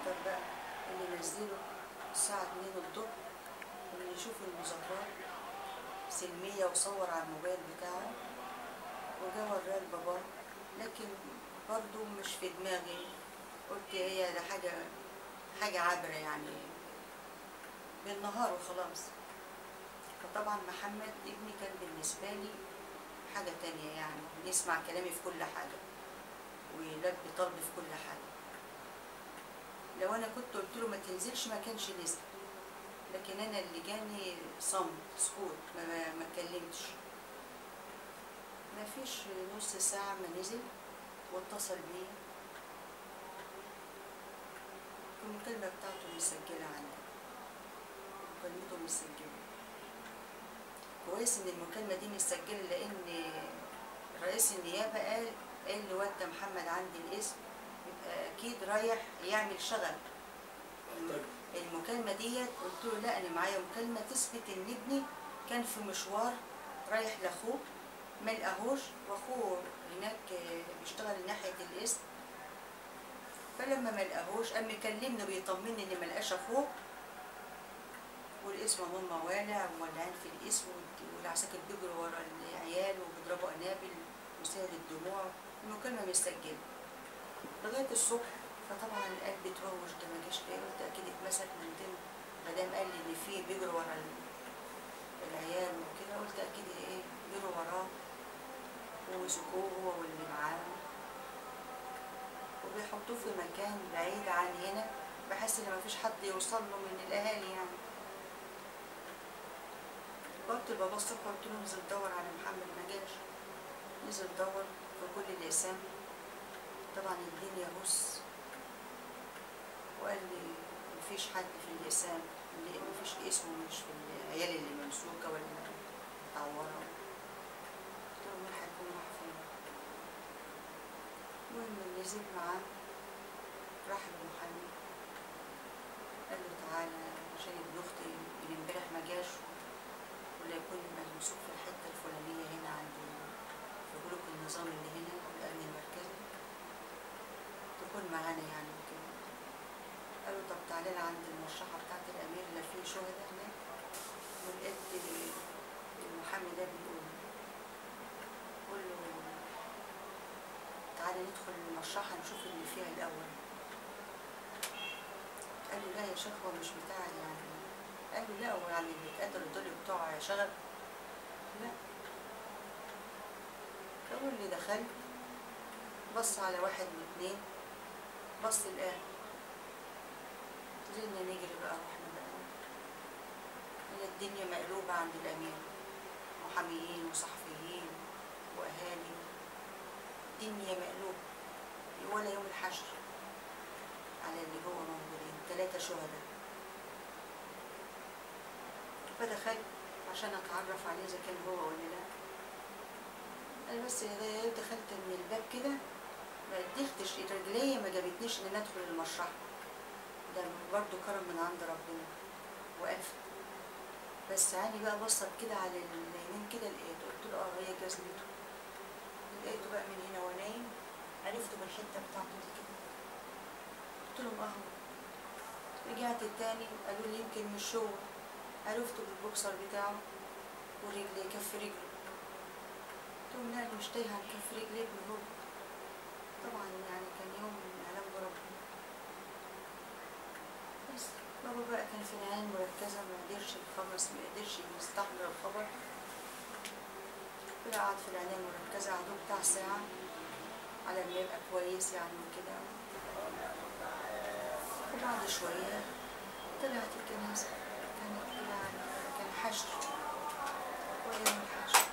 المطر بقى اللي نزله الساعة 2 الظهر اللي يشوف المظاهرات سلمية وصور على الموبايل بتاعه وجا وراه لباباه لكن برضو مش في دماغي قلت هي ده حاجة حاجة عابرة يعني بالنهار وخلاص فطبعا محمد ابني كان بالنسبة لي حاجة تانية يعني يسمع كلامي في كل حاجة ويلبي طلبي في كل حاجة لو أنا كنت قلت له ما تنزلش ما كانش نزل لكن أنا اللي جاني صمت سكوت ما, ما, ما اتكلمتش ما فيش نص ساعة ما نزل واتصل بيا المكالمة بتاعته مسجلة عندي مكالمته مسجلة كويس ان المكالمة دي مسجلة لان رئيس النيابة قال قال لواد ده محمد عندي الاسم يبقى اكيد رايح يعمل شغل المكالمة ديت قلت له لا انا معايا مكالمة تثبت ان ابني كان في مشوار رايح لاخوه ما لقاهوش واخوه هناك بيشتغل ناحية الاسم فلما ما لقاهوش قام مكلمني بيطمني ان ما لقاش اخوه والاسم هم والع ومولعين في الاسم والعساكر بيجروا ورا العيال وبيضربوا قنابل وسائل الدموع المكالمة مسجلة لغاية الصبح فطبعا القلب اتروج ده ما جاش ليه قلت اكيد اتمسك من ضمن مادام قال لي ان في بيجروا ورا العيال وكده قلت اكيد ايه بيجروا وراه ومسكوه هو واللي معاه وبيحطوه في مكان بعيد عن هنا بحس ان مفيش حد يوصل له من الاهالي يعني قلت لبابا الصبح قلت له انزل دور على محمد ما جاش نزل دور في كل الاقسام طبعا الدنيا بص وقال لي مفيش حد في الاقسام اللي مفيش اسمه مش في العيال اللي ممسوكه ولا متعوره قلت له مين هيكون راح فين المهم نزل معاه راح للمحامي قال له تعالى عشان ابن اختي اللي امبارح ما جاش ولا يكون ممسوك في الحته الفلانيه هنا عند في بلوك النظام اللي هنا الامن المركزي تكون معانا يعني وكده قال له طب تعالى لي عند المرشحه بتاعت الامير لا في شهداء هناك ولقيت المحامي ده بيقول قول له تعالى ندخل المرشحه نشوف اللي فيها الاول قال له لا يا شيخ هو مش بتاعي يعني قال له لا هو يعني اللي اتقتلوا دول بتوع شغل لا أول اللي دخلت بص على واحد من اتنين بص لقاه نزلنا نجري بقى واحنا بقى هي الدنيا مقلوبة عند الأمير محاميين وصحفيين وأهالي الدنيا مقلوبة ولا يوم الحشر على اللي هو موجودين ثلاثة شهداء فدخلت عشان اتعرف عليه اذا كان هو ولا لا انا بس دخلت من الباب كده ما قدرتش رجليا ما جابتنيش ان ادخل المشرحه ده برضه كرم من عند ربنا وقفت بس عيني بقى بصت كده على اليمين كده لقيته قلت له اه هي جزمته لقيته بقى من هنا ونايم عرفته بالحته بتاعته دي كده قلت لهم اه رجعت التاني قالوا لي يمكن مش هو عرفته بالبوكسر بتاعه ورجلي كف رجله قلت لهم لا أنا مش تايهه عن كف رجلي ابني هو طبعا يعني كان يوم علام بربنا بس بابا بقى كان في العناية المركزة ما قدرش يخلص ما قدرش يستحضر الخبر طلع قعد في العناية المركزة قعدوه بتاع ساعة على ما يبقى كويس يعني وكده وبعد شوية طلعت الجنازة كانت كده يعني كان حشر ويوم الحشر